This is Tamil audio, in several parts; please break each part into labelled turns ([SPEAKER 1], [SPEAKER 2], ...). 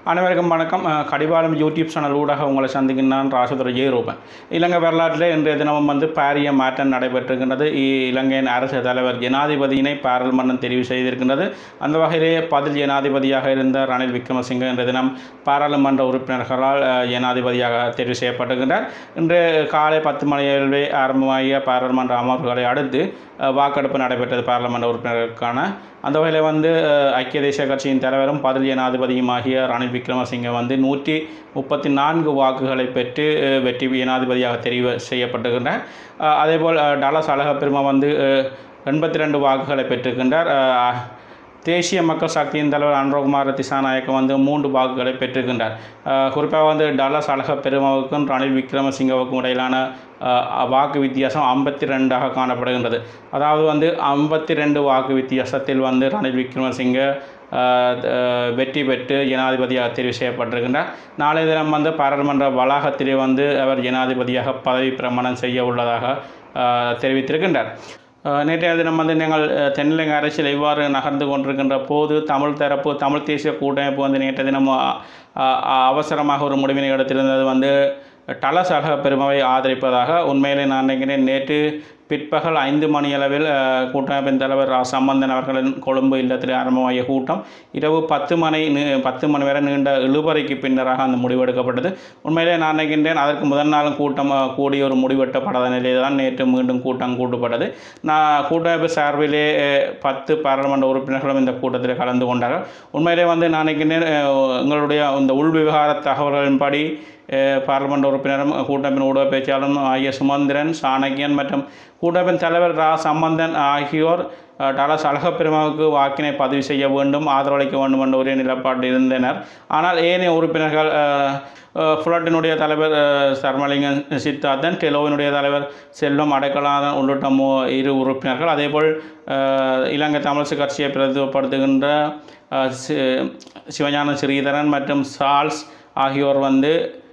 [SPEAKER 1] அனைவருக்கும் வணக்கம் அஹ், கடிவாளம் யூடியூப் சேனல் ஊடாக உங்களை சந்திக்கின்றான் ராசதுரை ஜெயரூபன் இலங்கை வரலாற்றில் இன்றைய தினமும் வந்து பாரிய மாற்றம் நடைபெற்றிருக்கின்றது இ- இலங்கையின் அரசு தலைவர் ஜனாதிபதியினை பாராளுமன்றம் தெரிவு செய்திருக்கின்றது அந்த வகையிலேயே பதில் ஜனாதிபதியாக இருந்த ரணில் விக்ரமசிங்க இன்றைய தினம் பாராளுமன்ற உறுப்பினர்களால் அஹ், ஜனாதிபதியாக தெரிவு செய்யப்பட்டிருக்கின்றார் இன்று காலை பத்து மணியிலே ஆரம்பமாகிய பாராளுமன்ற அமர்வுகளை அடுத்து அஹ், வாக்கெடுப்பு நடைபெற்றது பாராளுமன்ற உறுப்பினர்களுக்கான அந்த வகையில் வந்து அஹ், ஐக்கிய தேசிய கட்சியின் தலைவரும் பதில் ஜனாதிபதியுமாகிய ரணில் விக்ரமசிங்கே வந்து நூற்றி முப்பத்தி நான்கு வாக்குகளை பெற்று அஹ், வெற்றி ஜனாதிபதியாக தெரிவு செய்யப்பட்டிருக்கின்றார் அஹ், அதேபோல் அஹ், டலஸ் அழகப்பெருமா வந்து எண்பத்தி ரெண்டு வாக்குகளை பெற்றிருக்கின்றார் அஹ், தேசிய மக்கள் சக்தியின் தலைவர் அனுரகுமார திசாநாயக்க வந்து மூன்று வாக்குகளை பெற்றிருக்கின்றார் அஹ், குறிப்பாக வந்து டலஸ் அழக பெருமாவுக்கும் ரணில் விக்ரமசிங்கவுக்கும் இடையிலான அஹ், வாக்கு வித்தியாசம் ஐம்பத்தி ரெண்டாக காணப்படுகின்றது அதாவது வந்து ஐம்பத்தி ரெண்டு வாக்கு வித்தியாசத்தில் வந்து ரணில் விக்ரமசிங்க அஹ், அஹ், வெற்றி பெற்று ஜனாதிபதியாக தெரிவு செய்யப்பட்டிருக்கின்றார் நாளைய தினம் வந்து பாராளுமன்ற வளாகத்திலே வந்து அவர் ஜனாதிபதியாக பதவி பிரமாணம் செய்ய உள்ளதாக அஹ், தெரிவித்திருக்கின்றார் அஹ் நேற்றைய தினம் வந்து நீங்கள் அஹ், தென்னிலங்கை அரசியல் இவ்வாறு நகர்ந்து கொண்டிருக்கின்ற போது தமிழ் தரப்பு தமிழ் தேசிய கூட்டமைப்பு வந்து நேற்றைய தினம் அ- அ- அவசரமாக ஒரு முடிவினை எடுத்திருந்தது வந்து டலஸ் அழக பெருமாவை ஆதரிப்பதாக உண்மையிலே நான் நினைக்கிறேன் நேற்று பிற்பகல் ஐந்து மணியளவில் அஹ், கூட்டமைப்பின் தலைவர் ரா சம்பந்தன் அவர்களின் கொழும்பு இல்லத்தில் ஆரம்பமாகிய கூட்டம் இரவு பத்து மணி நீ- பத்து மணி வரை நீண்ட இழுபறைக்கு பின்னராக அந்த முடிவு எடுக்கப்பட்டது உண்மையிலே நான் நினைக்கின்றேன் அதற்கு முதல் நாளும் கூட்டம் அஹ், கூடி ஒரு முடிவெட்டப்படாத நிலையில் தான் நேற்று மீண்டும் கூட்டம் கூட்டப்பட்டது நான் கூட்டமைப்பு சார்பிலே அஹ், பத்து பாராளுமன்ற உறுப்பினர்களும் இந்த கூட்டத்தில் கலந்து கொண்டார்கள் உண்மையிலே வந்து நான் நினைக்கின்றேன் அஹ், எங்களுடைய இந்த உள் விவகார தகவல்களின்படி அஹ், பாராளுமன்ற உறுப்பினரும் கூட்டமைப்பின் ஊடக பேச்சாளரும் ஆகிய சுமந்திரன் சாணக்கியன் மற்றும் கூட்டமைப்பின் தலைவர் ரா சம்பந்தன் ஆகியோர் அஹ், டலஸ் அழகப்பெருமாவுக்கு வாக்கினை பதிவு செய்ய வேண்டும் ஆதரவளிக்க வேண்டும் என்ற ஒரே நிலப்பாட்டில் இருந்தனர் ஆனால் ஏனைய உறுப்பினர்கள் அஹ், அஹ், புலட்டினுடைய தலைவர் அஹ், சர்மலிங்கன் சித்தார்த்தன் டெலோவினுடைய தலைவர் செல்வம் அடைக்கலாதன் உள்ளிட்ட மூ இரு உறுப்பினர்கள் அதேபோல் அஹ், இலங்கை தமிழரசு கட்சியை பிரதிநிதிப்படுத்துகின்ற அஹ், சி- சிவஞான ஸ்ரீதரன் மற்றும் சார்ல்ஸ் ஆகியோர் வந்து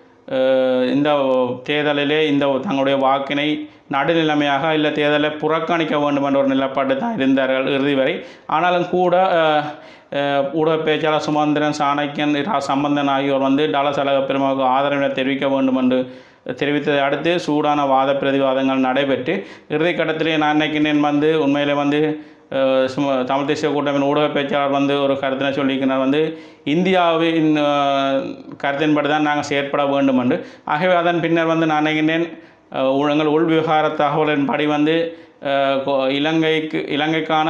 [SPEAKER 1] அஹ், இந்த தேர்தலிலே இந்த தங்களுடைய வாக்கினை நடுநிலைமையாக இல்லை தேர்தலை புறக்கணிக்க வேண்டும் என்ற ஒரு நிலப்பாடு தான் இருந்தார்கள் இறுதி வரை ஆனாலும் கூட அஹ், அஹ், ஊடக பேச்சாளர் சுமந்திரன் சாணக்கியன் ரா சம்பந்தன் ஆகியோர் வந்து டாலஸ் அழக பெருமாவுக்கு ஆதரவினை தெரிவிக்க வேண்டும் என்று தெரிவித்ததை அடுத்து சூடான வாத பிரதிவாதங்கள் நடைபெற்று இறுதிக்கட்டத்திலே நான் நினைக்கின்றேன் வந்து உண்மையிலே வந்து அஹ், சும தமிழ் தேசிய கூட்டமைப்பின் ஊடக பேச்சாளர் வந்து ஒரு கருத்தினை சொல்லியிருக்கிறார் வந்து இந்தியாவின் அஹ், கருத்தின்படி தான் நாங்கள் செயற்பட வேண்டும் என்று ஆகவே அதன் பின்னர் வந்து நான் நினைக்கின்றேன் அஹ், உள்- எங்கள் உள் விவகார தகவலின்படி வந்து அஹ், கொ- இலங்கைக்கு இலங்கைக்கான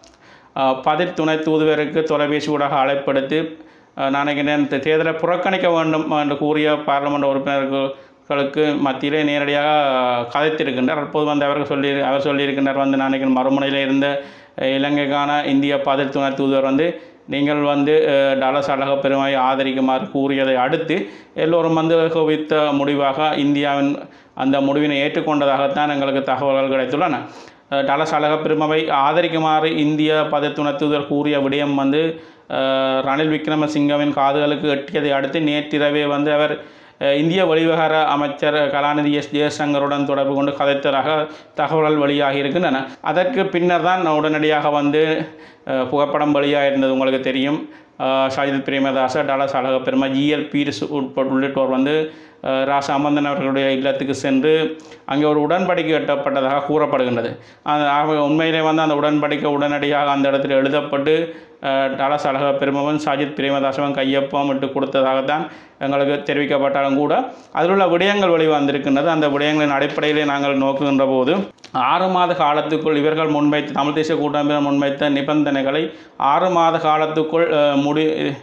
[SPEAKER 1] அஹ், பதில் துணை தூதுவருக்கு தொலைபேசி ஊடாக அழைப்படுத்தி அஹ், நான் நினைக்கிறேன் இந்த தேர்தலை புறக்கணிக்க வேண்டும் என்று கூறிய பாராளுமன்ற உறுப்பினர்களுக்கு மத்தியிலே நேரடியாக அஹ், கதைத்திருக்கின்றார் அப்போது வந்து அவர்கள் சொல்லி அவர் சொல்லியிருக்கின்றார் வந்து நான் நினைக்கிறேன் மறுமுனையில் இருந்த அஹ், இலங்கைக்கான இந்திய பதில் துணை தூதுவர் வந்து நீங்கள் வந்து அஹ், டலஸ் அழக பெருமாயை ஆதரிக்குமாறு கூறியதை அடுத்து எல்லோரும் வந்து குவித்த முடிவாக இந்தியாவின் அந்த முடிவினை ஏற்றுக்கொண்டதாகத்தான் எங்களுக்கு தகவல்கள் கிடைத்துள்ளன அஹ், டலஸ் அழக பெருமாவை ஆதரிக்குமாறு இந்திய பதத்துணை தூதர் கூறிய விடயம் வந்து அஹ், ரணில் விக்ரமசிங்கவின் காதுகளுக்கு எட்டியதை அடுத்து நேற்றிரவே வந்து அவர் அஹ், இந்திய வெளிவிவகார அமைச்சர் கலாநிதி எஸ் ஜெயசங்கருடன் தொடர்பு கொண்டு கதைத்ததாக தகவல்கள் வெளியாகி இருக்கின்றன அதற்கு பின்னர் தான் உடனடியாக வந்து அஹ், புகைப்படம் வெளியாக இருந்தது உங்களுக்கு தெரியும் அஹ், சஜித் பிரேமதாச டலஸ் அழக பெருமா ஜிஎல் பீரிஸ் உட்பட உள்ளிட்டோர் வந்து அஹ், ரா சம்பந்தன் அவர்களுடைய இல்லத்துக்கு சென்று அங்கே ஒரு உடன்படிக்கை எட்டப்பட்டதாக கூறப்படுகின்றது அந்த ஆக உண்மையிலே வந்து அந்த உடன்படிக்கை உடனடியாக அந்த இடத்தில் எழுதப்பட்டு அஹ், டலஸ் அழக பெருமவன் சஜித் பிரேமதாசவன் கையொப்பம் இட்டு கொடுத்ததாகத்தான் எங்களுக்கு தெரிவிக்கப்பட்டாலும் கூட அதில் உள்ள விடயங்கள் வெளிவந்திருக்கின்றது அந்த விடயங்களின் அடிப்படையிலே நாங்கள் நோக்குகின்ற போது ஆறு மாத காலத்துக்குள் இவர்கள் முன்வைத்த தமிழ் தேசிய கூட்டமைப்பினர் முன்வைத்த நிபந்தனைகளை ஆறு மாத காலத்துக்குள் அஹ், முடி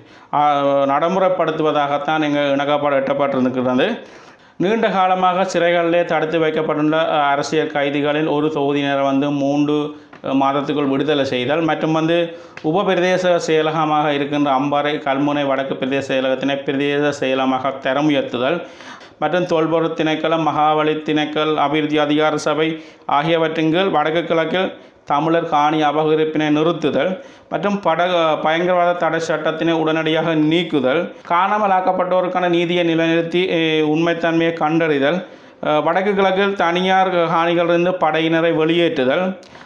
[SPEAKER 1] அஹ், நடைமுறைப்படுத்துவதாகத்தான் எங்கள் இணக்கப்பாடு எட்டப்பட்டிருக்கிறது நீண்ட காலமாக சிறைகளிலே தடுத்து வைக்கப்பட்டுள்ள அஹ், அரசியல் கைதிகளில் ஒரு தொகுதியினரை வந்து மூன்று அஹ், மாதத்துக்குள் விடுதலை செய்தல் மற்றும் வந்து உபபிரதேச செயலகமாக இருக்கின்ற அம்பாறை கல்முனை வடக்கு பிரதேச செயலகத்தினை பிரதேச செயலகமாக தரம் உயர்த்துதல் மற்றும் தொல்பொருள் திணைக்களம் மகாவலி திணைக்கள் அபிவிருத்தி அதிகார சபை ஆகியவற்றின் கீழ் வடக்கு கிழக்கில் தமிழர் காணி அபகரிப்பினை நிறுத்துதல் மற்றும் பட பயங்கரவாத தடை சட்டத்தினை உடனடியாக நீக்குதல் காணாமல் ஆக்கப்பட்டோருக்கான நீதியை நிலைநிறுத்தி அஹ், உண்மைத்தன்மையை கண்டறிதல் அஹ், வடக்கு கிழக்கில் தனியார் காணிகளிலிருந்து படையினரை வெளியேற்றுதல்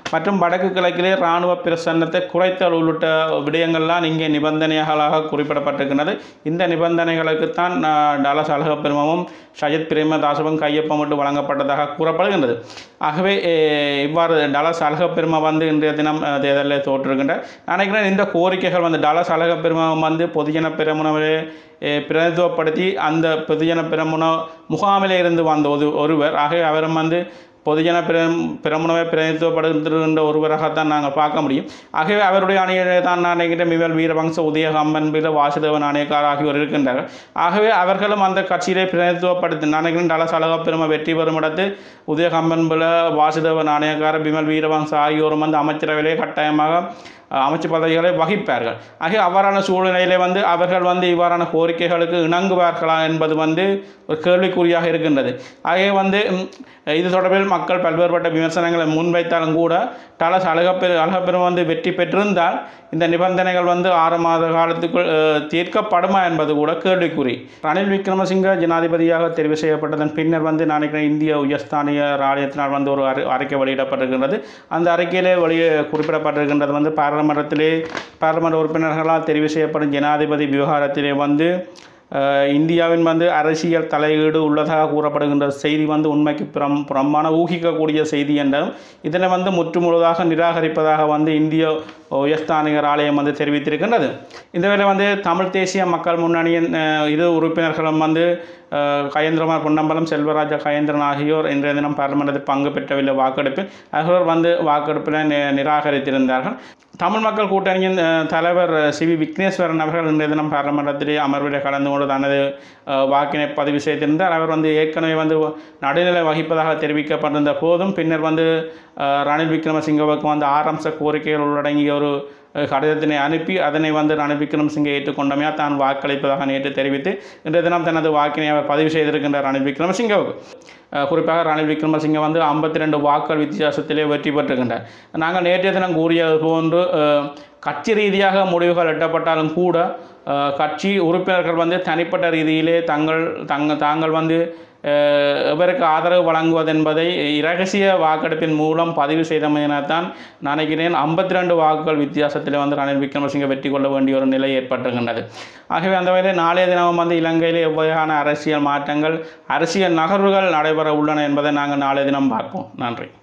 [SPEAKER 1] மற்றும் வடக்கு கிழக்கிலே இராணுவ பிரசன்னத்தை குறைத்தல் உள்ளிட்ட விடயங்கள்லாம் இங்கே நிபந்தனைகளாக குறிப்பிடப்பட்டிருக்கின்றது இந்த நிபந்தனைகளுக்குத்தான் அஹ், டலஸ் அழகப்பெருமமும் சஜித் பிரேமதாசவும் கையொப்பமிட்டு வழங்கப்பட்டதாக கூறப்படுகின்றது ஆகவே அஹ், இவ்வாறு டலஸ் அழகப்பெருமை வந்து இன்றைய தினம் அஹ், தேர்தலில் தோற்றிருக்கின்ற நினைக்கிறேன் இந்த கோரிக்கைகள் வந்து டலஸ் அழகப்பெருமம் வந்து பொதுஜன பெருமுனவே அஹ், பிரதித்துவப்படுத்தி அந்த பொதுஜன பெருமுன முகாமிலே இருந்து வந்த ஒரு ஒருவர் ஆகவே அவரும் வந்து பொதுஜன பிரம் பிரமுனவை பிரதித்துவப்படுகின்ற ஒருவராகத்தான் நாங்கள் பார்க்க முடியும் ஆகவே அவருடைய அணியிலே தான் நான் நினைக்கிறேன் மிவல் வீரவங்ச உதயகம்பன் பில வாசுதேவன் ஆணையக்கார் ஆகியோர் இருக்கின்றார்கள் ஆகவே அவர்களும் அந்த கட்சியிலே பிரதித்துவப்படுத்தி நான் நினைக்கிறேன் டலஸ் அழகா பெருமை வெற்றி பெறும் இடத்து உதயகம்பன் பில வாசுதேவன் ஆணையக்கார் பிமல் வீரவங்ச ஆகியோரும் வந்து அமைச்சரவையிலே கட்டாயமாக அஹ், அமைச்சு பதவிகளை வகிப்பார்கள் ஆகிய அவ்வாறான சூழ்நிலையிலே வந்து அவர்கள் வந்து இவ்வாறான கோரிக்கைகளுக்கு இணங்குவார்களா என்பது வந்து ஒரு கேள்விக்குறியாக இருக்கின்றது ஆகவே வந்து ம், இது தொடர்பில் மக்கள் பல்வேறுபட்ட விமர்சனங்களை முன்வைத்தாலும் கூட டலஸ் அழகப்பெரு அழகப்பெரும் வந்து வெற்றி பெற்றிருந்தால் இந்த நிபந்தனைகள் வந்து ஆறு மாத காலத்துக்குள் அஹ், தீர்க்கப்படுமா என்பது கூட கேள்விக்குறி ரணில் விக்ரமசிங்க ஜனாதிபதியாக தெரிவு செய்யப்பட்டதன் பின்னர் வந்து நான் நினைக்கிறேன் இந்திய உயர்ஸ்தானிய ராணுவத்தினால் வந்து ஒரு அறி அறிக்கை வெளியிடப்பட்டிருக்கின்றது அந்த அறிக்கையிலே வெளியே குறிப்பிடப்பட்டிருக்கின்றது வந்து பாராளுமன்றத்திலே பாராளுமன்ற உறுப்பினர்களால் தெரிவு செய்யப்படும் ஜனாதிபதி விவகாரத்திலே வந்து அஹ், இந்தியாவின் வந்து அரசியல் தலையீடு உள்ளதாக கூறப்படுகின்ற செய்தி வந்து உண்மைக்கு புறம் புறம்பான ஊகிக்கக்கூடிய செய்தி என்றும் இதனை வந்து முற்றுமுழுதாக நிராகரிப்பதாக வந்து இந்திய உயர்ஸ்தானிகர் ஆலயம் வந்து தெரிவித்திருக்கின்றது இந்த வேளை வந்து தமிழ் தேசிய மக்கள் முன்னணியின் அஹ், இரு உறுப்பினர்களும் வந்து அஹ், கயேந்திரமார் பொன்னம்பலம் செல்வராஜா கயேந்திரன் ஆகியோர் இன்றைய தினம் பார்லிமெண்டத்தில் பங்கு பெற்றவில்லை வாக்கெடுப்பில் அவர்கள் வந்து வாக்கெடுப்பில் நி- நிராகரித்திருந்தார்கள் தமிழ் மக்கள் கூட்டணியின் அஹ், தலைவர் சி வி விக்னேஸ்வரன் அவர்கள் இன்றைய தினம் பார்லிமெண்டத்திலே அமர்வில் கலந்து கொண்டு தனது அஹ், வாக்கினை பதிவு செய்திருந்தார் அவர் வந்து ஏற்கனவே வந்து நடுநிலை வகிப்பதாக தெரிவிக்கப்பட்டிருந்த போதும் பின்னர் வந்து அஹ், ரணில் விக்ரமசிங்கவுக்கு வந்து ஆறு அம்ச கோரிக்கைகள் உள்ளடங்கிய ஒரு அஹ், கடிதத்தினை அனுப்பி அதனை வந்து ரணில் விக்ரமசிங்கே ஏற்றுக்கொண்டமையாக தான் வாக்களிப்பதாக நேற்று தெரிவித்து இன்றைய தினம் தனது வாக்கினை அவர் பதிவு செய்திருக்கின்றார் ரணில் விக்ரமசிங்கவுக்கு அஹ், குறிப்பாக ரணில் விக்ரமசிங்கே வந்து ஐம்பத்தி ரெண்டு வாக்கள் வித்தியாசத்திலே வெற்றி பெற்றிருக்கின்றார் நாங்கள் நேற்றைய தினம் கூறியது போன்று அஹ், கட்சி ரீதியாக முடிவுகள் எட்டப்பட்டாலும் கூட அஹ், கட்சி உறுப்பினர்கள் வந்து தனிப்பட்ட ரீதியிலே தங்கள் தங்க தாங்கள் வந்து அஹ், எவருக்கு ஆதரவு வழங்குவதென்பதை இரகசிய வாக்கெடுப்பின் மூலம் பதிவு செய்தமையினால் நினைக்கிறேன் ஐம்பத்தி ரெண்டு வாக்குகள் வித்தியாசத்தில் வந்து ரணில் விக்ரமசிங்க வெற்றி கொள்ள வேண்டிய ஒரு நிலை ஏற்பட்டிருக்கின்றது ஆகவே அந்த வகையில் நாளைய தினம் வந்து இலங்கையில் எவ்வகையான அரசியல் மாற்றங்கள் அரசியல் நகர்வுகள் நடைபெற உள்ளன என்பதை நாங்கள் நாளைய தினம் பார்ப்போம் நன்றி